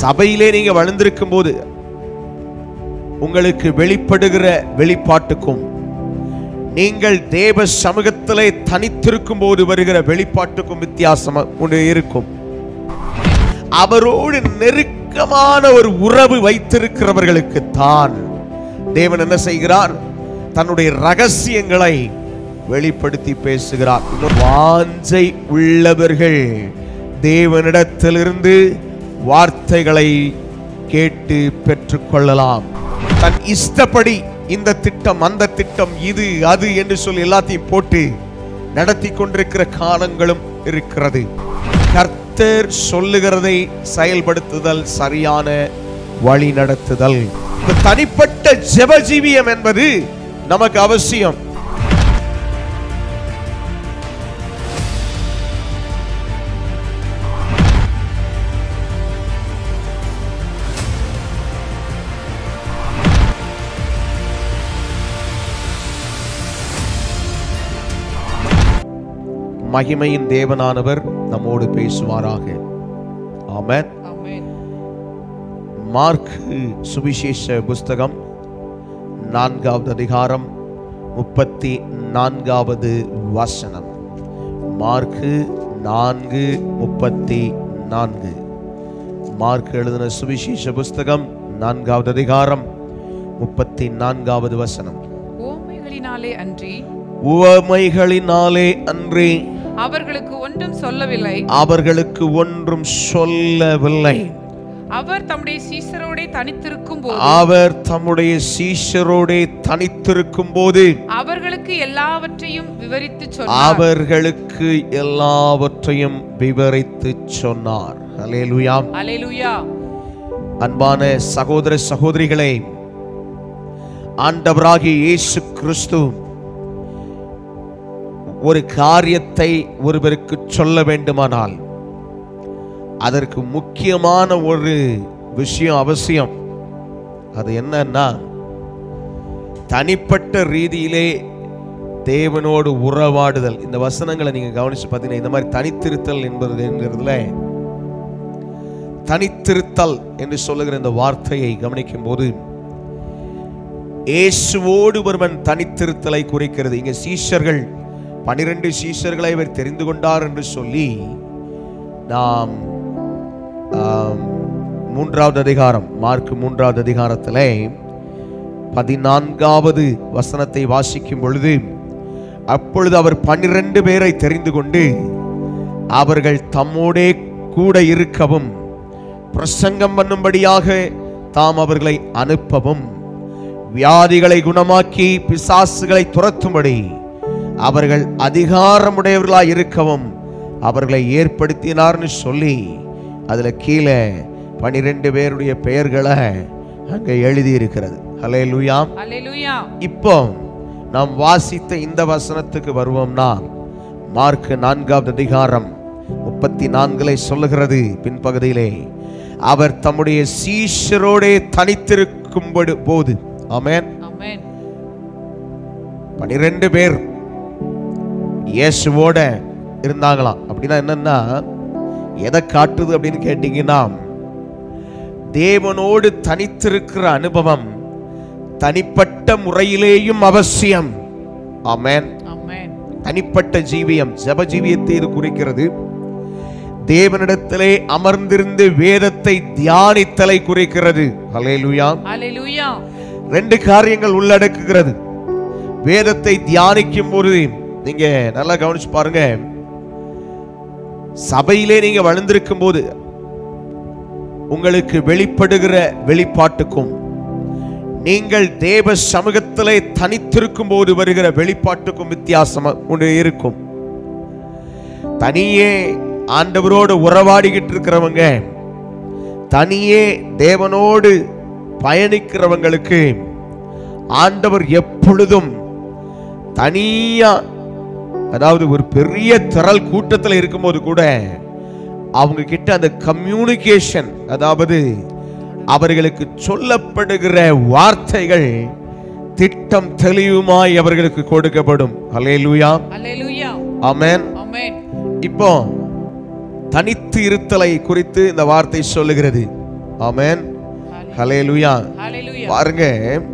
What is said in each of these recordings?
சபையிலே நீங்க வளர்ந்திருக்கும் போது உங்களுக்கு வெளிப்படுகிற வெளிப்பாட்டுக்கும் நீங்கள் தேவ சமூகத்திலே தனித்திருக்கும் போது வருகிற வெளிப்பாட்டுக்கும் வித்தியாசம் ஒன்று இருக்கும் அவரோடு நெருக்கமான ஒரு உறவு வைத்திருக்கிறவர்களுக்கு தான் தேவன் என்ன செய்கிறார் தன்னுடைய ரகசியங்களை வெளிப்படுத்தி பேசுகிறார் இன்னும் வாஞ்சை உள்ளவர்கள் தேவனிடத்திலிருந்து வார்த்தைகளை கேட்டு பெற்றுக்கொள்ளலாம் தன் இஷ்டப்படி இந்த திட்டம் அந்த திட்டம் இது அது என்று சொல்லி எல்லாத்தையும் போட்டு நடத்தி கொண்டிருக்கிற காலங்களும் இருக்கிறது கர்த்தர் சொல்லுகிறதை செயல்படுத்துதல் சரியான வழி நடத்துதல் இந்த தனிப்பட்ட ஜெபஜீவியம் என்பது நமக்கு அவசியம் மகிமையின் தேவனானவர் நம்மோடு பேசுவாராக ஆமென் ஆமென் மார்க் சுவிசேஷ புஸ்தகம் நான்காவது அதிகாரம் முப்பத்தி நான்காவது வசனம் மார்க்கு நான்கு முப்பத்தி நான்கு மார்க் எழுதின சுவிசேஷ புஸ்தகம் நான்காவது அதிகாரம் முப்பத்தி நான்காவது வசனம் ஓமைகளினாலே அன்றி உவமைகளினாலே அன்றி அவர்களுக்கு ஒன்றும் சொல்லவில்லை அவர்களுக்கு ஒன்றும் சொல்லவில்லை அவர் தம்முடைய சீசரோடே தனித்திருக்கும் போது அவர் தம்முடைய சீஷரோடே தனித்திருக்கும் போது அவர்களுக்கு எல்லாவற்றையும் விவரித்து சொன்னார் அவர்களுக்கு எல்லாவற்றையும் விவரித்து சொன்னார் அல்லேலூயாம் அல்லேலூயா அன்பான சகோதர சகோதரிகளே ஆண்டவராகிய இயேசு கிறிஸ்து ஒரு காரியத்தை ஒருவருக்கு சொல்ல வேண்டுமானால் அதற்கு முக்கியமான ஒரு விஷயம் அவசியம் அது என்னன்னா தனிப்பட்ட ரீதியிலே தேவனோடு உறவாடுதல் இந்த வசனங்களை நீங்க கவனிச்சு பார்த்தீங்கன்னா இந்த மாதிரி தனித்திருத்தல் என்பது என்கிறதுல தனித்திருத்தல் என்று சொல்லுகிற இந்த வார்த்தையை கவனிக்கும் போது இயேசுவோடு ஒருவன் தனித்திருத்தலை குறிக்கிறது இங்க சீஷர்கள் பனிரெண்டு சீஷர்களை இவர் தெரிந்து கொண்டார் என்று சொல்லி நாம் ஆம், மூன்றாவது அதிகாரம் மார்க் மூன்றாவது அதிகாரத்திலே பதினான்காவது வசனத்தை வாசிக்கும் பொழுது அப்பொழுது அவர் பன்னிரண்டு பேரை தெரிந்து கொண்டு அவர்கள் தம்மோடே கூட இருக்கவும் பிரசங்கம் பண்ணும்படியாக தாம் அவர்களை அனுப்பவும் வியாதிகளை குணமாக்கி பிசாசுகளை துரத்தும்படி அவர்கள் அதிகாரமுடையவர்களாய் இருக்கவும் அவர்களை ஏற்படுத்தினார்னு சொல்லி அதுல கீழே பனிரெண்டு பேருடைய பெயர்களை அங்க எழுதி இருக்கிறது ஹலே அல்லேலூயா இப்போ நாம் வாசித்த இந்த வசனத்துக்கு வருவோம்னா மார்க் நான்காவது அதிகாரம் முப்பத்தி நான்குலை சொல்லுகிறது பின்பகுதியிலே அவர் தம்முடைய சீஷரோடே தனித்திருக்கும் போது ஆமென் ஆமென் பனிரெண்டு பேர் இயேசுவோட இருந்தாங்களாம் அப்படின்னா என்னன்னா எதை காட்டுது அப்படின்னு கேட்டீங்கன்னா தேவனோடு தனித்திருக்கிற அனுபவம் தனிப்பட்ட முறையிலேயும் அவசியம் ஆமென் ஆமென் தனிப்பட்ட ஜீவியம் ஜப ஜீவியத்தை இது குறிக்கிறது தேவனிடத்திலே அமர்ந்திருந்து வேதத்தை தியானித்தலை குறிக்கிறது ஹalleluya அல்லேலூயா ரெண்டு காரியங்கள் உள்ளடக்குகிறது வேதத்தை தியானிக்கும் போது நீங்க நல்லா கவனிச்சு பாருங்க சபையிலே நீங்க வளர்ந்திருக்கும் போது உங்களுக்கு வெளிப்படுகிற வெளிப்பாட்டுக்கும் நீங்கள் தேவ சமூகத்திலே தனித்திருக்கும் போது வருகிற வெளிப்பாட்டுக்கும் வித்தியாசம் ஒன்று இருக்கும் தனியே ஆண்டவரோடு உறவாடிக்கிட்டு இருக்கிறவங்க தனியே தேவனோடு பயணிக்கிறவங்களுக்கு ஆண்டவர் எப்பொழுதும் தனியா அதாவது ஒரு பெரிய திரள் கூட்டத்தில் இருக்கும்போது கூட அவங்க கிட்ட அந்த கம்யூனிகேஷன் அதாவது அவர்களுக்கு சொல்லப்படுகிற வார்த்தைகள் திட்டம் தெளிவுமாய் அவர்களுக்கு கொடுக்கப்படும் அல்லேலூயா அல்லேலூயா ஆமென் ஆமென் இப்போ தனித்து இருத்தலை குறித்து இந்த வார்த்தை சொல்லுகிறது ஆமென் ஹalleluya ஹalleluya பாருங்க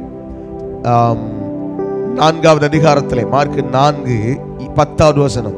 ஆம், நான்காவது அதிகாரத்திலே மார்க் நான்கு பத்தாவது வசனம்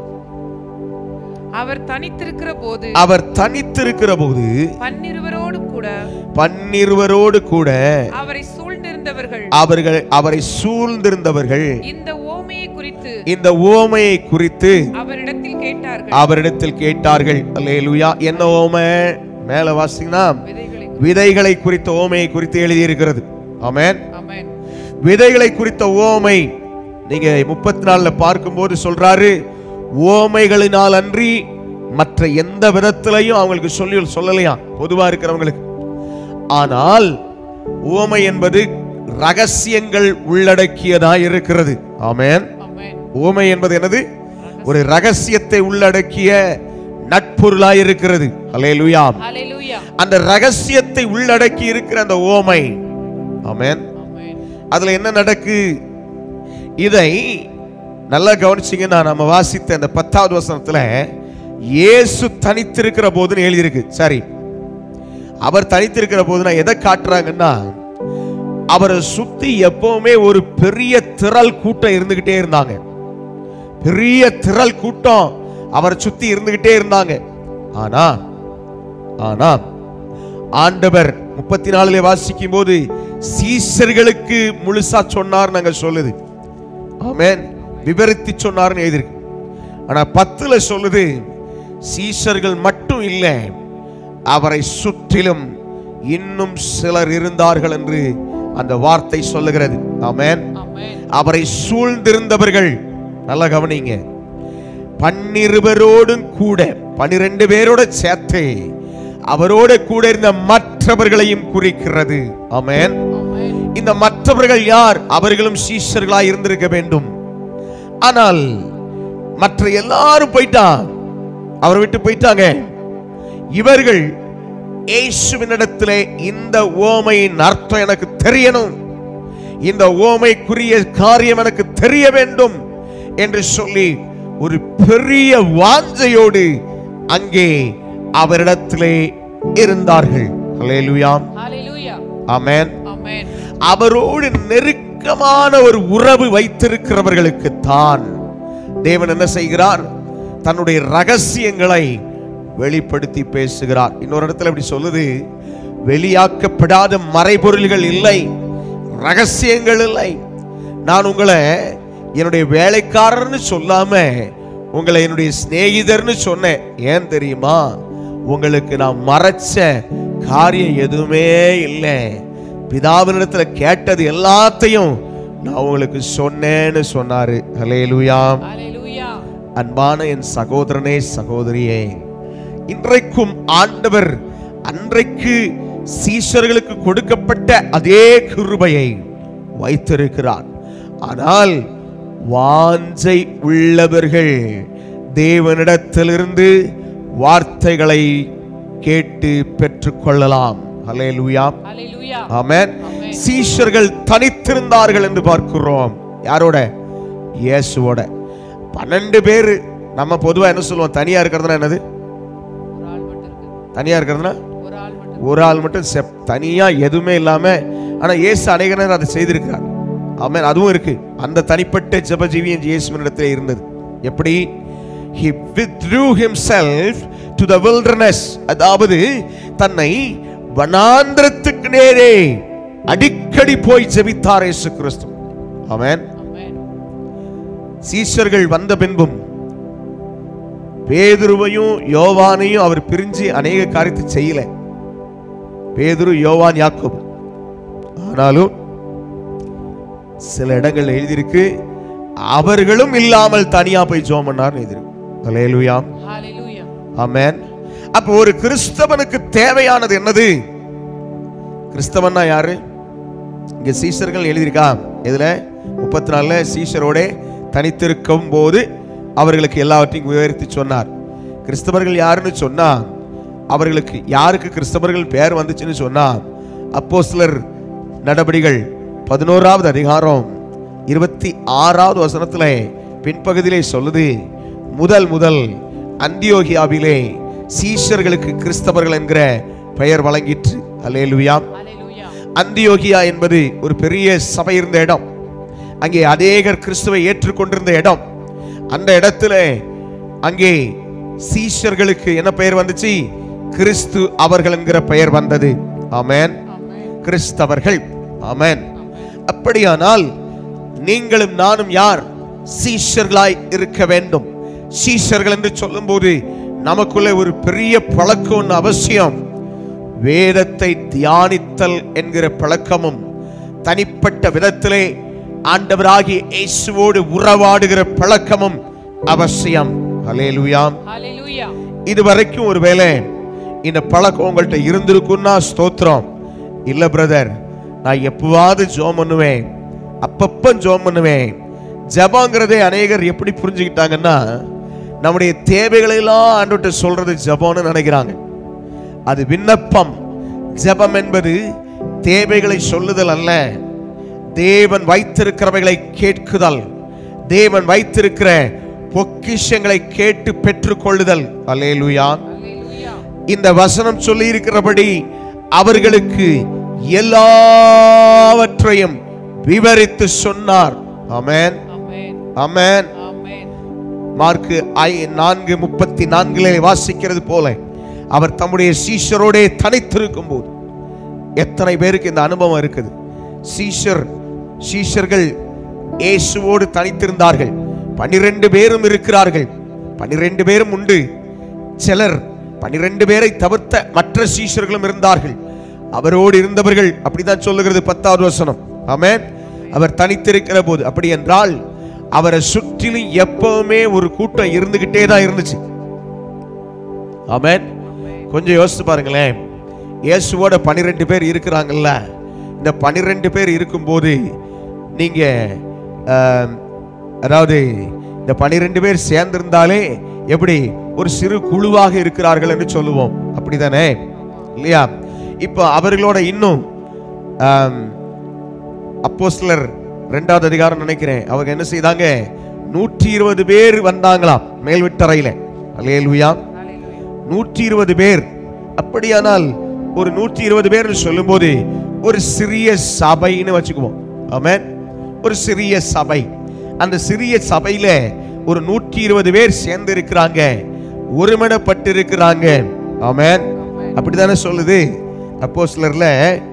அவர் தனித்திருக்கிற போது அவர் தனித்திருக்கிற போது பன்னிருவரோடு கூட பன்னிருவரோடு கூட அவரை சூழ்ந்திருந்தவர்கள் அவர்கள் அவரை சூழ்ந்திருந்தவர்கள் இந்த ஓமையை குறித்து இந்த ஓமையை குறித்து அவரிடத்தில் கேட்டார்கள் அவரிடத்தில் கேட்டார்கள் அல்லேலூயா என்ன ஓமை மேல வாசிங்கன்னா விதைகளை விதைகளை குறித்த ஓமையை குறித்து எழுதியிருக்கிறது ஆமென் ஆமென் விதைகளை குறித்த ஓமை நீங்க முப்பத்தி நாலுல பார்க்கும்போது சொல்றாரு ஓமைகளினால் அன்றி மற்ற எந்த விதத்திலையும் அவங்களுக்கு சொல்லி சொல்லலையா பொதுவா இருக்கிறவங்களுக்கு ஆனால் ஓமை என்பது ரகசியங்கள் உள்ளடக்கியதா இருக்கிறது ஆமென் ஆமென் ஓமை என்பது என்னது ஒரு ரகசியத்தை உள்ளடக்கிய நட்பொருளாய் இருக்கிறது அல்லேலூயா ஹalleluya அந்த ரகசியத்தை உள்ளடக்கி இருக்கிற அந்த ஓமை ஆமென் ஆமென் அதுல என்ன நடக்கு இதை நல்லா கவனிச்சீங்கன்னா நம்ம வாசித்த அந்த பத்தாவது வசனத்துல இயேசு தனித்திருக்கிற போதுன்னு எழுதியிருக்கு சரி அவர் தனித்திருக்கிற போதுனா எதை காட்டுறாங்கன்னா அவரை சுத்தி எப்பவுமே ஒரு பெரிய திரள் கூட்டம் இருந்துகிட்டே இருந்தாங்க பெரிய திரள் கூட்டம் அவரை சுத்தி இருந்துகிட்டே இருந்தாங்க ஆனா ஆனா ஆண்டவர் முப்பத்தி நாலுல வாசிக்கும் போது சீசர்களுக்கு முழுசா சொன்னார் நாங்க சொல்லுது ஆமென் விவரித்து சொன்னார்னு எழுதிருக்கு ஆனா பத்துல சொல்லுது சீசர்கள் மட்டும் இல்லை அவரை சுற்றிலும் இன்னும் சிலர் இருந்தார்கள் என்று அந்த வார்த்தை சொல்லுகிறது ஆமென் ஆமென் அவரை சூழ்ந்திருந்தவர்கள் நல்லா கவனிங்க பன்னிருவரோடும் கூட பன்னிரண்டு பேரோட சேர்த்து அவரோட கூட இருந்த மற்றவர்களையும் குறிக்கிறது ஆமென் ஆமென் இந்த மற்றவர்கள் யார் அவர்களும் சீஷர்களாய் இருந்திருக்க வேண்டும் ஆனால் மற்ற எல்லாரும் போயிட்டான் அவரை விட்டு போயிட்டாங்க இவர்கள் இயேசுவினிடத்திலே இந்த ஓமையின் அர்த்தம் எனக்கு தெரியணும் இந்த ஓமைக்குரிய காரியம் எனக்கு தெரிய வேண்டும் என்று சொல்லி ஒரு பெரிய வாஞ்சையோடு அங்கே அவரிடத்திலே இருந்தார்கள் ஹalleluya ஹalleluya ஆமென் ஆமென் அவரோடு நெருக்கமான ஒரு உறவு வைத்திருக்கிறவர்களுக்கு தான் தேவன் என்ன செய்கிறார் தன்னுடைய ரகசியங்களை வெளிப்படுத்தி பேசுகிறார் இன்னொரு இடத்துல இப்படி சொல்லுது வெளியாக்கப்படாத மறைபொருள்கள் இல்லை ரகசியங்கள் இல்லை நான் உங்களை என்னுடைய வேலைக்காரர்னு சொல்லாம உங்களை என்னுடைய சிநேகிதர்னு சொன்னேன் ஏன் தெரியுமா உங்களுக்கு நான் மறைச்ச காரியம் எதுவுமே இல்லை பிதாவினிடத்துல கேட்டது எல்லாத்தையும் நான் உங்களுக்கு சொன்னேன்னு சொன்னாரு ஹalleluya ஹalleluya அன்பான என் சகோதரனே சகோதரியே இன்றைக்கும் ஆண்டவர் அன்றைக்கு சீஷர்களுக்கு கொடுக்கப்பட்ட அதே கிருபையை வைத்திருக்கிறார் ஆனால் வாஞ்சை உள்ளவர்கள் தேவனிடத்திலிருந்து வார்த்தைகளை கேட்டு பெற்றுக்கொள்ளலாம் ஹalleluya ஹalleluya ஆமென் ஆமென். சீஷர்கள் தனித்திருந்தார்கள் என்று பார்க்கிறோம் யாரோட இயேசுவோட பன்னெண்டு பேர் நம்ம பொதுவா என்ன சொல்லுவோம் தனியா இருக்கிறதுனா என்னது ஒரு ஆள் மட்டும் இருக்கு தனியா இருக்கிறதுனா ஒரு ஆள் மட்டும் ஒரு ஆள் மட்டும் செப் தனியா எதுவுமே இல்லாம ஆனா இயேசு அநேக நேரம் அதை செய்திருக்கிறார் ஆமென் அதுவும் இருக்கு அந்த தனிப்பட்ட ஜெபஜீவியம் இயேசுவினிடத்தில் இருந்தது எப்படி he withdrew himself to the wilderness அதாவது தன்னை வனாந்திரத்துக்கு நேரே அடிக்கடி போய் ஜெபித்தார் இயேசு கிறிஸ்து ஆமென் ஆமென் சீஷர்கள் வந்த பின்பும் பேதுருவையும் யோவானையும் அவர் பிரிஞ்சு அநேக காரியத்தை செய்யல பேதுரு யோவான் யாக்கோபு ஆனாலும் சில இடங்கள் எழுதியிருக்கு அவர்களும் இல்லாமல் தனியா போய் ஜோம் பண்ணார்னு எழுதியிருக்கு அல்லேலூயா ஹalleluya ஆமென் அப்போ ஒரு கிறிஸ்தவனுக்கு தேவையானது என்னது கிறிஸ்தவன்னா யாரு இங்க சீஷர்கள் எழுதியிருக்கா இதுல முப்பத்தி நாலுல சீஷரோட தனித்திருக்கும் போது அவர்களுக்கு எல்லாவற்றையும் விவரித்து சொன்னார் கிறிஸ்தவர்கள் யாருன்னு சொன்னா அவர்களுக்கு யாருக்கு கிறிஸ்தவர்கள் பேர் வந்துச்சுன்னு சொன்னா அப்போஸ்தலர் நடபடிகள் பதினோராவது அதிகாரம் இருபத்தி ஆறாவது வசனத்துல பின்பகுதியிலே சொல்லுது முதல் முதல் அந்தியோகியாவிலே சீஷர்களுக்கு கிறிஸ்தவர்கள் என்கிற பெயர் வழங்கிற்று அல்லேலுயா ஹalleluya அந்தியோகியா என்பது ஒரு பெரிய சபை இருந்த இடம் அங்கே அநேகர் கிறிஸ்துவை ஏற்றுக்கொண்டிருந்த இடம் அந்த இடத்துல அங்கே சீஷர்களுக்கு என்ன பெயர் வந்துச்சு கிறிஸ்து அவர்கள் என்கிற பெயர் வந்தது ஆமென் ஆமென் கிறிஸ்தவர்கள் ஆமென் அப்படியானால் நீங்களும் நானும் யார் சீஷர்களாய் இருக்க வேண்டும் சீஷர்கள் என்று சொல்லும்போது நமக்குள்ள ஒரு பெரிய பழக்கம் ஒன்று அவசியம் வேதத்தை தியானித்தல் என்கிற பழக்கமும் தனிப்பட்ட விதத்திலே ஆண்டவராகிய இயேசுவோடு உறவாடுகிற பழக்கமும் அவசியம் ஹalleluyaம் ஹalleluya இதுவரைக்கும் ஒருவேளை இந்த பழக்கம் உங்கள்கிட்ட இருந்திருக்குன்னா ஸ்தோத்திரம் இல்ல பிரதர் நான் எப்பவாவது ஜோம் பண்ணுவேன் அப்பப்ப ஜோம் பண்ணுவேன் ஜபாங்கிறதே அநேகர் எப்படி புரிஞ்சுக்கிட்டாங்கன்னா நம்முடைய தேவைகளை எல்லாம் ஆண்டவர்கிட்ட சொல்றது ஜபம்னு நினைக்கிறாங்க அது விண்ணப்பம் ஜெபம் என்பது தேவைகளை சொல்லுதல் அல்ல தேவன் வைத்திருக்கிறவைகளை கேட்குதல் தேவன் வைத்திருக்கிற பொக்கிஷங்களை கேட்டு பெற்றுக்கொள்ளுதல் அல்லேலூயா ஹalleluya இந்த வசனம் சொல்லி இருக்கிறபடி அவர்களுக்கு எல்லாவற்றையும் விவரித்து சொன்னார் ஆமென் ஆமென் ஆமென் ஆமென் மார்க்கு ஐ நான்கு முப்பத்தி நான்கிலே வாசிக்கிறது போல அவர் தம்முடைய சீஷரோடே தனித்திருக்கும் போது எத்தனை பேருக்கு இந்த அனுபவம் இருக்குது சீஷர் சீஷர்கள் இயேசுவோடு தனித்திருந்தார்கள் பனிரெண்டு பேரும் இருக்கிறார்கள் பனிரெண்டு பேரும் உண்டு சிலர் பனிரெண்டு பேரை தவிர்த்த மற்ற சீஷர்களும் இருந்தார்கள் அவரோடு இருந்தவர்கள் அப்படிதான் சொல்லுகிறது பத்தாவது வசனம் ஆமென் அவர் தனித்திருக்கிற போது அப்படி என்றால் அவரை சுற்றிலும் எப்பவுமே ஒரு கூட்டம் இருந்துகிட்டே தான் இருந்துச்சு ஆமென் கொஞ்சம் யோசிச்சு பாருங்களேன் இயேசுவோட பனிரெண்டு பேர் இருக்கிறாங்கல்ல இந்த பனிரெண்டு பேர் இருக்கும்போது நீங்க ஆம், அதாவது இந்த பனிரெண்டு பேர் சேர்ந்திருந்தாலே எப்படி ஒரு சிறு குழுவாக இருக்கிறார்கள் என்று சொல்லுவோம் அப்படிதானே இல்லையா இப்போ அவர்களோட இன்னும் ஆம், அப்போஸ்தலர் ரெண்டாவது அதிகாரம் நினைக்கிறேன் அவங்க என்ன செய்தாங்க நூற்றி இருபது பேர் வந்தாங்களாம் மேல்விட்டறையில அல்லேலூயா ஹalleluya நூற்றி இருபது பேர் அப்படியானால் ஒரு நூற்றி இருபது பேர் சொல்லும்போது ஒரு சிறிய சபைன்னு வச்சுக்குவோம் ஆமென் ஒரு சிறிய சபை அந்த சிறிய சபையில ஒரு நூற்றி இருபது பேர் சேர்ந்து இருக்கிறாங்க ஒருமனப்பட்டு இருக்கிறாங்க ஆமென் அப்படித்தானே சொல்லுது அப்போ சிலர்ல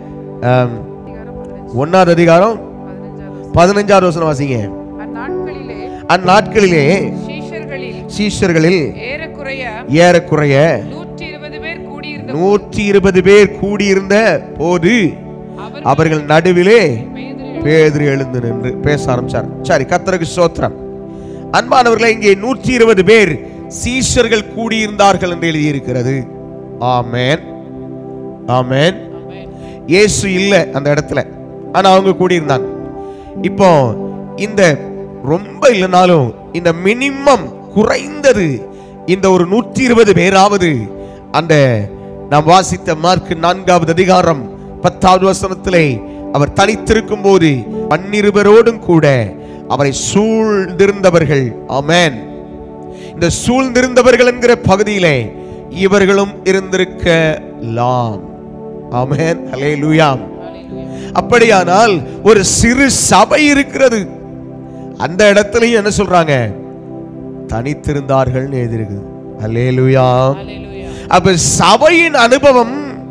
ஒன்னாவது அதிகாரம் பதினஞ்சாவது பதினஞ்சாவது வசனம் வாசிங்க அந்நாட்களிலே அந்நாட்களிலே சீஷர்களில் சீஷர்களில் ஏறக்குறைய ஏறக்குறைய நூற்றி இருபது பேர் கூடியிருந்த நூற்றி இருபது பேர் கூடியிருந்த போது அவர் அவர்கள் நடுவிலே பேதுரு பேதுரு எழுந்து நின்று பேச ஆரம்பிச்சார் சரி கத்தருக்கு சோத்திரம் அன்பானவர்களே இங்கே நூற்றி இருபது பேர் சீஷர்கள் கூடியிருந்தார்கள் என்று எழுதியிருக்கிறது ஆமென் ஆமென் ஆமென் இயேசு இல்ல அந்த இடத்துல ஆனா அவங்க கூடியிருந்தாங்க இப்போ இந்த ரொம்ப இல்லைனாலும் இந்த மினிமம் குறைந்தது இந்த ஒரு நூற்றி இருபது பேராவது அந்த நாம் வாசித்த மார்க் நான்காவது அதிகாரம் பத்தாவது வசனத்திலே அவர் தனித்திருக்கும் போது பன்னிருவரோடும் கூட அவரை சூழ்ந்திருந்தவர்கள் ஆமென் இந்த சூழ்ந்திருந்தவர்கள் என்கிற பகுதியிலே இவர்களும் இருந்திருக்கலாம் ஆமென் ஹalleluya ஹalleluya அப்படியானால் ஒரு சிறு சபை இருக்கிறது அந்த இடத்துலயும் என்ன சொல்றாங்க தனித்திருந்தார்கள் எழுதிருக்கு அல்லேலுயா ஹalleluya அப்ப சபையின் அனுபவம்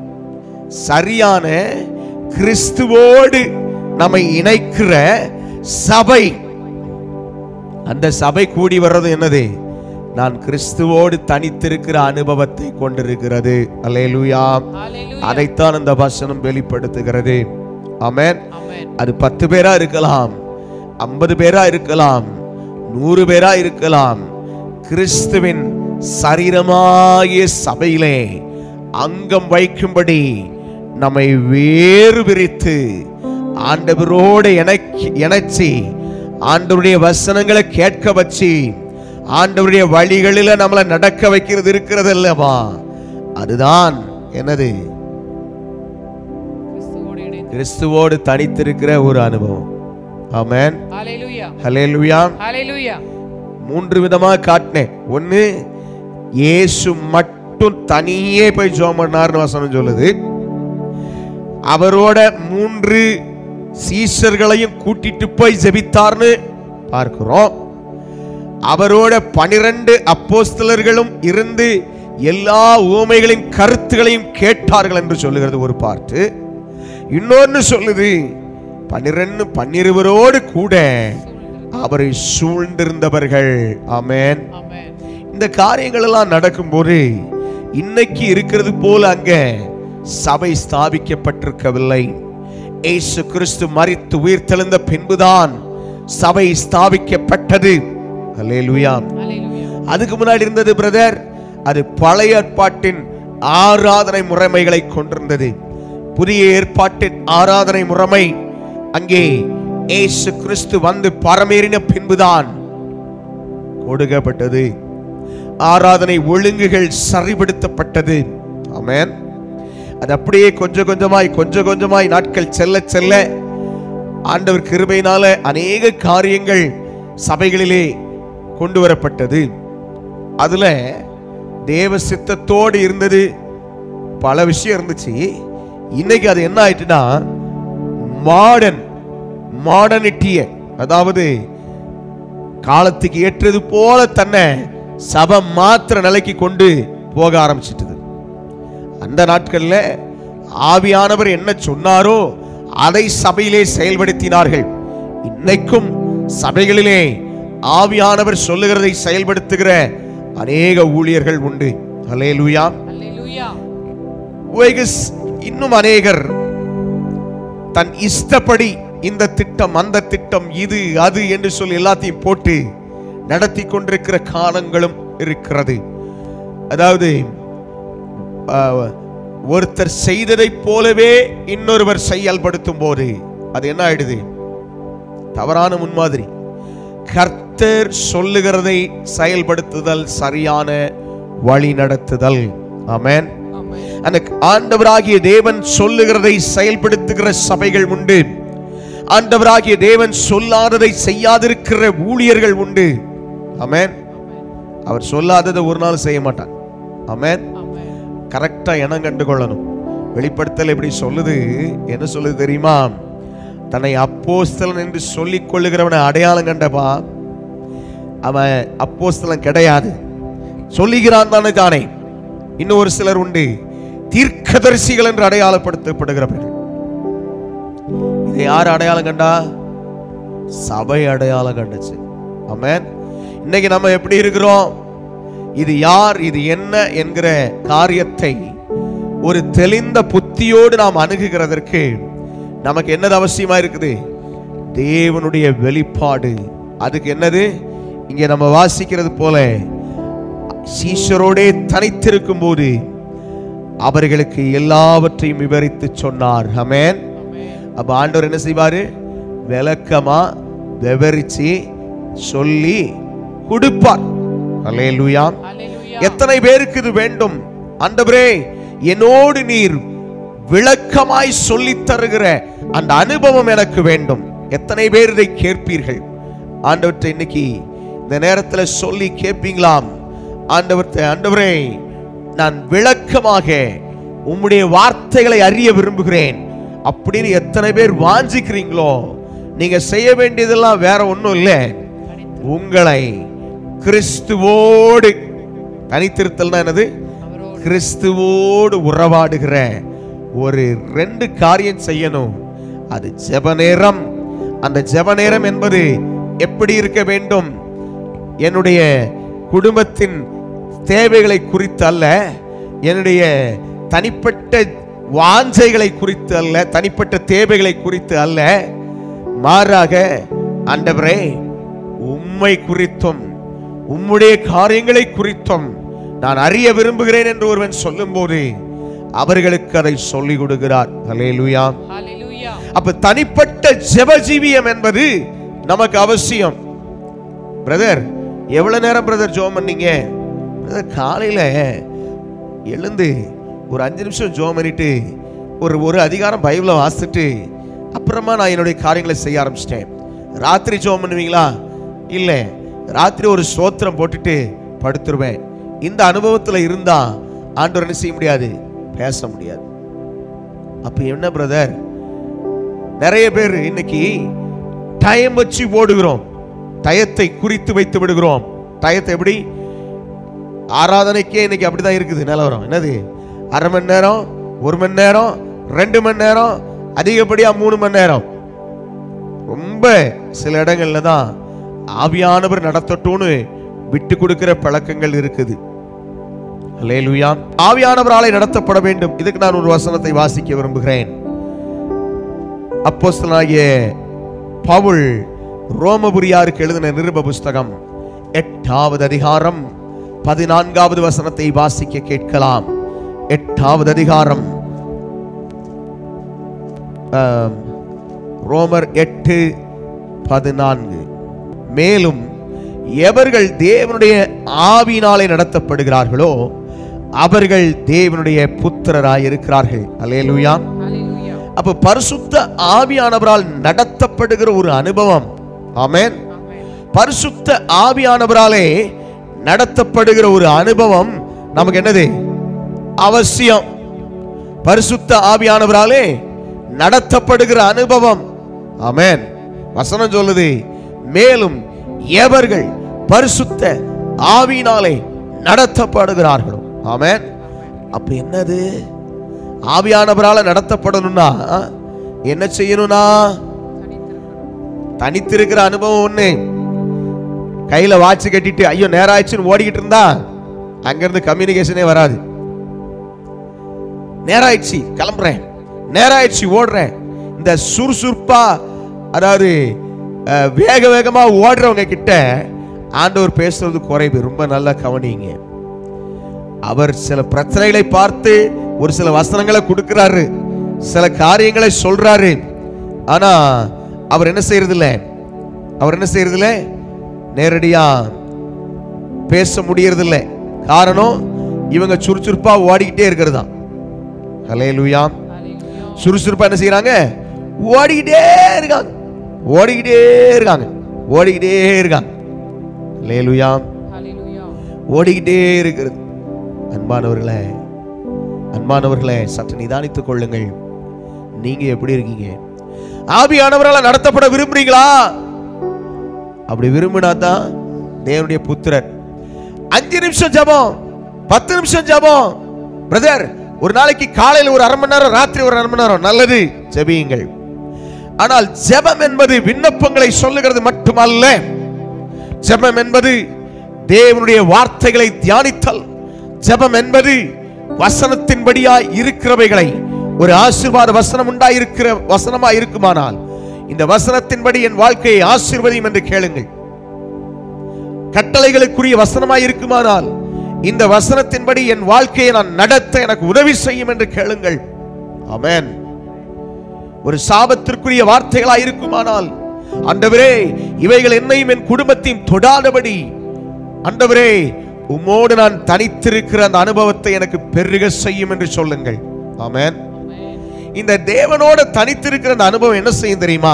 சரியான கிறிஸ்துவோடு நம்மை இணைக்கிற சபை அந்த சபை கூடி வர்றது என்னது நான் கிறிஸ்துவோடு தனித்திருக்கிற அனுபவத்தை கொண்டிருக்கிறது அல்லேலுயா ஹalleluya அதைத்தான் அந்த வசனம் வெளிப்படுத்துகிறது ஆமென் ஆமென் அது பத்து பேரா இருக்கலாம் ஐம்பது பேரா இருக்கலாம் நூறு பேரா இருக்கலாம் கிறிஸ்துவின் சரீரமாகிய சபையிலே அங்கம் வைக்கும்படி நம்மை வேறு பிரித்து ஆண்டவரோடு இணைக்கி இணைச்சி ஆண்டவருடைய வசனங்களை கேட்க வச்சு ஆண்டவருடைய வழிகளில நம்மளை நடக்க வைக்கிறது இருக்கிறது அல்லவா அதுதான் என்னது கிறிஸ்துவோடு இணைந்து கிறிஸ்துவோடு தனித்திருக்கிற ஒரு அனுபவம் ஆமென் ஹalleluya ஹalleluya ஹalleluya மூன்று விதமா காட்டினேன் ஒண்ணு இயேசு மட்டும் தனியே போய் ஜெபம் பண்ணார்னு வசனம் சொல்லுது அவரோட மூன்று சீஷர்களையும் கூட்டிட்டு போய் ஜெபித்தார்னு பார்க்கிறோம் அவரோட பனிரெண்டு அப்போஸ்தலர்களும் இருந்து எல்லா ஊமைகளின் கருத்துகளையும் கேட்டார்கள் என்று சொல்லுகிறது ஒரு பார்ட்டு இன்னொன்னு சொல்லுது பன்னிரண்டு பன்னிருவரோடு கூட அவரை சூழ்ந்திருந்தவர்கள் ஆமென் ஆமென் இந்த காரியங்கள் எல்லாம் நடக்கும்போது இன்னைக்கு இருக்கிறது போல அங்க சபை ஸ்தாபிக்கப்பட்டிருக்கவில்லை இயேசு கிறிஸ்து மரித்து உயிர்த்தெழுந்த பின்புதான் சபை ஸ்தாபிக்கப்பட்டது அல்லேலூயா ஹalleluya அதுக்கு முன்னாடி இருந்தது பிரதர் அது பழைய ஏற்பாட்டின் ஆராதனை முறைமைகளை கொண்டிருந்தது புதிய ஏற்பாட்டின் ஆராதனை முறைமை அங்கே இயேசு கிறிஸ்து வந்து பரமேறின பின்புதான் கொடுக்கப்பட்டது ஆராதனை ஒழுங்குகள் சரிபடுத்தப்பட்டது ஆமென் அது அப்படியே கொஞ்சம் கொஞ்சமாய் கொஞ்சம் கொஞ்சமாய் நாட்கள் செல்ல செல்ல ஆண்டவர் கிருபையினால அநேக காரியங்கள் சபைகளிலே கொண்டு வரப்பட்டது அதுல தேவ சித்தத்தோடு இருந்தது பல விஷயம் இருந்துச்சு இன்னைக்கு அது என்ன ஆயிட்டுன்னா மாடர்ன் மாடர்னிட்டிய அதாவது காலத்துக்கு ஏற்றது போல தன்னை சபை மாத்திர நிலைக்கு கொண்டு போக ஆரம்பிச்சிட்டது அந்த நாட்கள்ல ஆவியானவர் என்ன சொன்னாரோ அதை சபையிலே செயல்படுத்தினார்கள் இன்னைக்கும் சபைகளிலே ஆவியானவர் சொல்லுகிறதை செயல்படுத்துகிற அநேக ஊழியர்கள் உண்டு ஹalleluya ஹalleluya உலகிஸ் இன்னும் அநேகர் தன் இஷ்டப்படி இந்த திட்டம் அந்த திட்டம் இது அது என்று சொல்லி எல்லாத்தையும் போட்டு நடத்தி கொண்டிருக்கிற காலங்களும் இருக்கிறது அதாவது ஆஹ், ஒருத்தர் செய்ததைப் போலவே இன்னொருவர் செயல்படுத்தும் போது அது என்ன ஆயிடுது தவறான முன்மாதிரி கர்த்தர் சொல்லுகிறதை செயல்படுத்துதல் சரியான வழி நடத்துதல் ஆமென் ஆமென் அந்த ஆண்டவராகிய தேவன் சொல்லுகிறதை செயல்படுத்துகிற சபைகள் உண்டு ஆண்டவராகிய தேவன் சொல்லாததை செய்யாதிருக்கிற ஊழியர்கள் உண்டு ஆமென் அவர் சொல்லாததை ஒரு நாள் செய்ய மாட்டான் ஆமென் ஆமென் கரெக்டா இனம் கண்டு கொள்ளணும் வெளிப்படுத்தல் எப்படி சொல்லுது என்ன சொல்லுது தெரியுமா தன்னை அப்போஸ்தலன் என்று சொல்லிக் கொள்ளுகிறவனை அடையாளம் கண்டப்பா அவன் அப்போஸ்தலன் கிடையாது சொல்லுகிறான் தானே தானே இன்னும் ஒரு சிலர் உண்டு தீர்க்கதரிசிகள் என்று அடையாளப்படுத்தப்படுகிறவர்கள் இதை யார் அடையாளம் கண்டா சபை அடையாளம் கண்டுச்சு ஆமென் இன்னைக்கு நம்ம எப்படி இருக்கிறோம் இது யார் இது என்ன என்கிற காரியத்தை ஒரு தெளிந்த புத்தியோடு நாம் அணுகுகிறதற்கு நமக்கு என்னது அவசியமா இருக்குது தேவனுடைய வெளிப்பாடு அதுக்கு என்னது இங்க நம்ம வாசிக்கிறது போல சீஷரோடே தனித்திருக்கும் போது அவர்களுக்கு எல்லாவற்றையும் விவரித்து சொன்னார் ஆமென் அப்ப ஆண்டவர் என்ன செய்வாரு விளக்கமா விவரிச்சு சொல்லி கொடுப்பார் அல்லேலூயா ஹalleluya எத்தனை பேருக்கு இது வேண்டும் ஆண்டவரே என்னோடு நீர் விளக்கமாய் சொல்லித் தருகிற அந்த அனுபவம் எனக்கு வேண்டும் எத்தனை பேர் இதை கேட்பீர்கள் ஆண்டவர்கிட்ட இன்னைக்கு இந்த நேரத்தில் சொல்லி கேட்பீங்களாம் ஆண்டவர்கிட்ட ஆண்டவரே நான் விளக்கமாக உம்முடைய வார்த்தைகளை அறிய விரும்புகிறேன் அப்படின்னு எத்தனை பேர் வாஞ்சிக்கிறீங்களோ நீங்க செய்ய வேண்டியதெல்லாம் வேற ஒண்ணும் இல்லை உங்களை கிறிஸ்துவோடு தனித்திருத்தல்னா என்னது அவரோடு கிறிஸ்துவோடு உறவாடுகிற ஒரு ரெண்டு காரியம் செய்யணும் அது ஜெப நேரம் அந்த ஜெப நேரம் என்பது எப்படி இருக்க வேண்டும் என்னுடைய குடும்பத்தின் தேவைகளை குறித்து அல்ல என்னுடைய தனிப்பட்ட வாஞ்சைகளை குறித்து அல்ல தனிப்பட்ட தேவைகளை குறித்து அல்ல மாறாக ஆண்டவரே உம்மை குறித்தும் உம்முடைய காரியங்களை குறித்தும் நான் அறிய விரும்புகிறேன் என்று ஒருவன் சொல்லும்போது அவர்களுக்கு அதை சொல்லிக் கொடுக்கிறார் ஹalleluya ஹalleluya அப்ப தனிப்பட்ட ஜெபஜீவியம் என்பது நமக்கு அவசியம் பிரதர் எவ்வளவு நேரம் பிரதர் ஜோம் பண்ணீங்க பிரதர் காலையில எழுந்து ஒரு அஞ்சு நிமிஷம் ஜோம் பண்ணிட்டு ஒரு ஒரு அதிகாரம் பைபிளை வாசிச்சுட்டு அப்புறமா நான் என்னுடைய காரியங்களை செய்ய ஆரம்பிச்சிட்டேன் ராத்திரி ஜோம் பண்ணுவீங்களா இல்லை ராத்திரி ஒரு ஸ்தோத்திரம் போட்டுட்டு படுத்துருவேன் இந்த அனுபவத்தில் இருந்தா ஆண்டவர் என்ன செய்ய முடியாது பேச முடியாது அப்ப என்ன பிரதர் நிறைய பேர் இன்னைக்கு டைம் வச்சு ஓடுகிறோம் டயத்தை குறித்து வைத்து விடுகிறோம் டயத்தை எப்படி ஆராதனைக்கே இன்னைக்கு அப்படிதான் இருக்குது நிலவரம் என்னது அரை மணி நேரம் ஒரு மணி நேரம் ரெண்டு மணி நேரம் அதிகப்படியா மூணு மணி நேரம் ரொம்ப சில இடங்கள்ல தான் ஆவியானவர் நடத்தட்டும்னு விட்டு கொடுக்கிற பழக்கங்கள் இருக்குது அல்லேலூயா ஆவியானவராலே நடத்தப்பட வேண்டும் இதுக்கு நான் ஒரு வசனத்தை வாசிக்க விரும்புகிறேன் அப்போஸ்தலனாகிய பவுல் ரோமபுரியாருக்கு எழுதின நிருப புஸ்தகம் எட்டாவது அதிகாரம் பதினான்காவது வசனத்தை வாசிக்க கேட்கலாம் எட்டாவது அதிகாரம் ஆம், ரோமர் எட்டு பதினான்கு மேலும் எவர்கள் தேவனுடைய ஆவியினாலே நடத்தப்படுகிறார்களோ அவர்கள் தேவனுடைய புத்திரராய் இருக்கிறார்கள் அல்லேலூயா ஹalleluya அப்ப பரிசுத்த ஆவியானவரால் நடத்தப்படுகிற ஒரு அனுபவம் ஆமென் ஆமென் பரிசுத்த ஆவியானவராலே நடத்தப்படுகிற ஒரு அனுபவம் நமக்கு என்னது அவசியம் பரிசுத்த ஆவியானவராலே நடத்தப்படுகிற அனுபவம் ஆமென் வசனம் சொல்லுது மேலும் எவர்கள் பரிசுத்த ஆவியினாலே நடத்தப்படுகிறார்களோ ஆமென் அப்ப என்னது ஆவியானவரால நடத்தப்படணும்னா என்ன செய்யணும்னா தனித்திருக்கிற அனுபவம் ஒண்ணு கையில வாட்ச் கட்டிட்டு ஐயோ நேரம் ஆயிடுச்சுன்னு ஓடிக்கிட்டு இருந்தா அங்கிருந்து கம்யூனிகேஷனே வராது நேரம் ஆயிடுச்சு கிளம்புறேன் நேரம் ஆயிடுச்சு ஓடுறேன் இந்த சுறுசுறுப்பா அதாவது அஹ், வேக வேகமா ஓடுறவங்க கிட்ட ஆண்டவர் பேசுறது குறைவு ரொம்ப நல்லா கவனிங்க அவர் சில பிரச்சனைகளை பார்த்து ஒரு சில வசனங்களை கொடுக்கிறாரு சில காரியங்களை சொல்றாரு ஆனா அவர் என்ன செய்யறதில்ல அவர் என்ன செய்யறதில்ல நேரடியா பேச முடியறதில்ல காரணம் இவங்க சுறுசுறுப்பா ஓடிக்கிட்டே இருக்கிறது தான் ஹலே லூயாம் ஹalleluya சுறுசுறுப்பா என்ன செய்யறாங்க ஓடிக்கிட்டே இருக்காங்க ஓடிக்கிட்டே இருக்காங்க ஓடிக்கிட்டே இருக்காங்க ஹலே லூயாம் ஹalleluya ஓடிக்கிட்டே இருக்கிறது அன்பானவர்களே அன்பானவர்களே சற்று நிதானித்துக் கொள்ளுங்கள் நீங்க எப்படி இருக்கீங்க ஆவியானவரால் நடத்தப்பட விரும்புறீங்களா அப்படி விரும்பினா தான் தேவனுடைய புத்திரர் அஞ்சு நிமிஷம் ஜெபம் பத்து நிமிஷம் ஜெபம் பிரதர் ஒரு நாளைக்கு காலையில் ஒரு அரை மணி நேரம் ராத்திரி ஒரு அரை மணி நேரம் நல்லது ஜெபியுங்கள் ஆனால் ஜெபம் என்பது விண்ணப்பங்களை சொல்லுகிறது மட்டுமல்ல ஜெபம் என்பது தேவனுடைய வார்த்தைகளை தியானித்தல் ஜெபம் என்பது வசனத்தின்படியாய் இருக்கிறவைகளை ஒரு ஆசீர்வாத வசனம் உண்டாயிருக்கிற வசனமா இருக்குமானால் இந்த வசனத்தின்படி என் வாழ்க்கையை ஆசீர்வதியும் என்று கேளுங்கள் கட்டளைகளுக்குரிய வசனமாய் இருக்குமானால் இந்த வசனத்தின்படி என் வாழ்க்கையை நான் நடத்த எனக்கு உதவி செய்யும் என்று கேளுங்கள் ஆமென் ஒரு சாபத்திற்குரிய வார்த்தைகளாய் இருக்குமானால் ஆண்டவரே இவைகள் என்னையும் என் குடும்பத்தையும் தொடாதபடி ஆண்டவரே உம்மோடு நான் தனித்திருக்கிற அந்த அனுபவத்தை எனக்கு பெருக செய்யும் என்று சொல்லுங்கள் ஆமென் இந்த தேவனோட தனித்திருக்கிற அந்த அனுபவம் என்ன செய்யும் தெரியுமா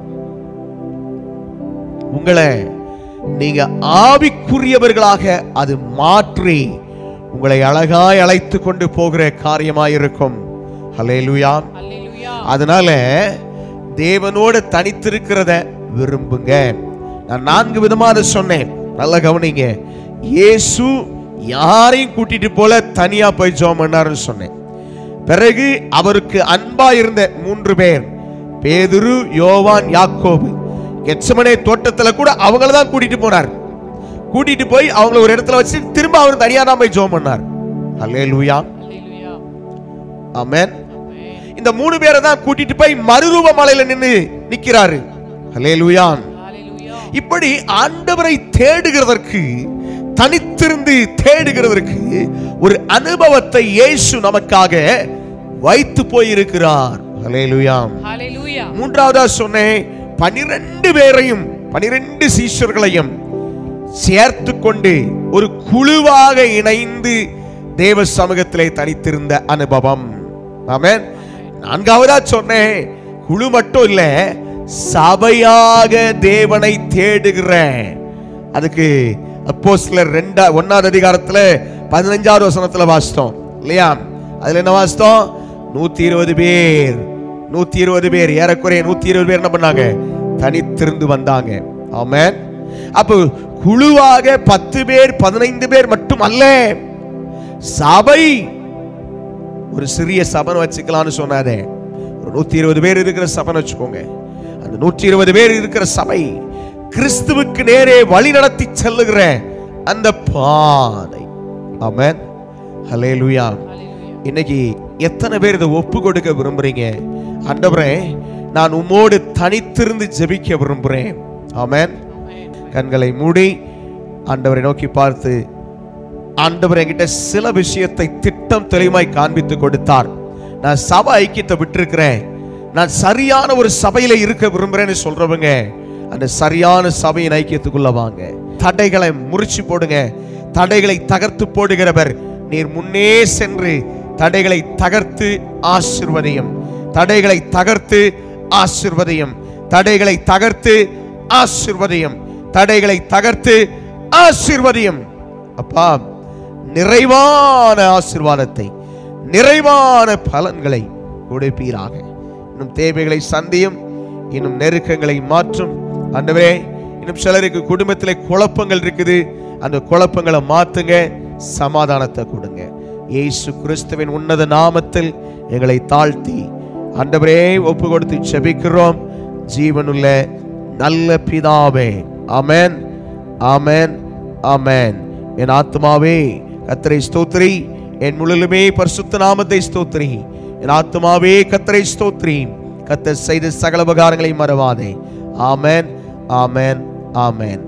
உங்களை நீங்க ஆவிக்குரியவர்களாக அது மாற்றி உங்களை அழகாய் அழைத்து கொண்டு போகிற காரியமாயிருக்கும் ஹalleluya ஹalleluya அதனால தேவனோட தனித்திருக்கிறத விரும்புங்க நான் நான்கு விதமா அதை சொன்னேன் நல்லா கவனிங்க இயேசு யாரையும் கூட்டிட்டு போல தனியா போய் ஜெபம் பண்ணாருன்னு சொன்னேன் பிறகு அவருக்கு அன்பா இருந்த மூன்று பேர் பேதுரு யோவான் யாக்கோபு கெச்சமனே தோட்டத்துல கூட அவங்கள தான் கூட்டிட்டு போனார் கூட்டிட்டு போய் அவங்கள ஒரு இடத்துல வச்சு திரும்ப அவர் தனியா தான் போய் ஜெபம் பண்ணார் அல்லேலூயா ஹalleluya ஆமென் ஆமென் இந்த மூணு பேரை தான் கூட்டிட்டு போய் மறுரூப மலையில நின்னு நிக்கிறாரு அல்லேலூயா ஹalleluya இப்படி ஆண்டவரை தேடுகிறதற்கு தனித்திருந்து தேடுகிறதற்கு ஒரு அனுபவத்தை இயேசு நமக்காக வைத்து போயிருக்கிறார் அல்லேலூயா ஹalleluya மூன்றாவதா சொன்னேன் பனிரெண்டு பேரையும் பனிரெண்டு சீஷர்களையும் சேர்த்து கொண்டு ஒரு குழுவாக இணைந்து தேவ சமூகத்திலே தனித்திருந்த அனுபவம் ஆமென் நான்காவதா சொன்னேன் குழு மட்டும் இல்ல சபையாக தேவனை தேடுகிறேன் அதுக்கு அப்போ சிலர் ரெண்டா ஒன்னாவது அதிகாரத்துல பதினஞ்சாவது வசனத்துல வாசித்தோம் இல்லையா அதுல என்ன வாசித்தோம் நூத்தி இருபது பேர் நூத்தி இருபது பேர் ஏறக்குறைய நூத்தி இருபது பேர் என்ன பண்ணாங்க தனித்திருந்து வந்தாங்க ஆமென் அப்போ குழுவாக பத்து பேர் பதினைந்து பேர் மட்டும் அல்ல சபை ஒரு சிறிய சபனை வச்சுக்கலாம்னு சொன்னாரே ஒரு நூத்தி இருபது பேர் இருக்கிற சபனை வச்சுக்கோங்க அந்த நூற்றி இருபது பேர் இருக்கிற சபை கிறிஸ்துவுக்கு நேரே வழி நடத்தி செல்லுகிற அந்த பாதை ஆமென் ஹalleluya இன்னைக்கு எத்தனை பேர் இதை ஒப்பு கொடுக்க விரும்புறீங்க ஆண்டவரே நான் உம்மோடு தனித்திருந்து ஜெபிக்க விரும்புறேன் ஆமென் கண்களை மூடி ஆண்டவரை நோக்கி பார்த்து ஆண்டவர் என்கிட்ட சில விஷயத்தை திட்டம் தெளிவாய் காண்பித்து கொடுத்தார் நான் சபை ஐக்கியத்தை விட்டிருக்கிறேன் நான் சரியான ஒரு சபையில இருக்க விரும்புறேன்னு சொல்றவங்க அந்த சரியான சபையின் ஐக்கியத்துக்குள்ள வாங்க தடைகளை முறிச்சு போடுங்க தடைகளை தகர்த்து போடுகிறவர் நீர் முன்னே சென்று தடைகளை தகர்த்து ஆசிர்வதியும் தடைகளை தகர்த்து ஆசிர்வதியும் தடைகளை தகர்த்து ஆசிர்வதியும் தடைகளை தகர்த்து ஆசிர்வதியும் அப்பா நிறைவான ஆசிர்வாதத்தை நிறைவான பலன்களை கொடுப்பீராக இன்னும் தேவைகளை சந்தியும் இன்னும் நெருக்கங்களை மாற்றும் ஆண்டவரே இன்னும் சிலருக்கு குடும்பத்திலே குழப்பங்கள் இருக்குது அந்த குழப்பங்களை மாத்துங்க சமாதானத்தை கொடுங்க இயேசு கிறிஸ்துவின் உன்னத நாமத்தில் எங்களை தாழ்த்தி ஆண்டவரே ஒப்பு கொடுத்து செபிக்கிறோம் ஜீவனுள்ள நல்ல பிதாவே ஆமென் ஆமென் ஆமென் என் ஆத்மாவே கத்தரை ஸ்தோத்ரி என் முழுலுமே பரிசுத்த நாமத்தை ஸ்தோத்ரி என் ஆத்மாவே கத்தரை ஸ்தோத்ரி கத்தர் செய்த சகல உபகாரங்களை மறவாதே ஆமென் ஆமென் ஆமென்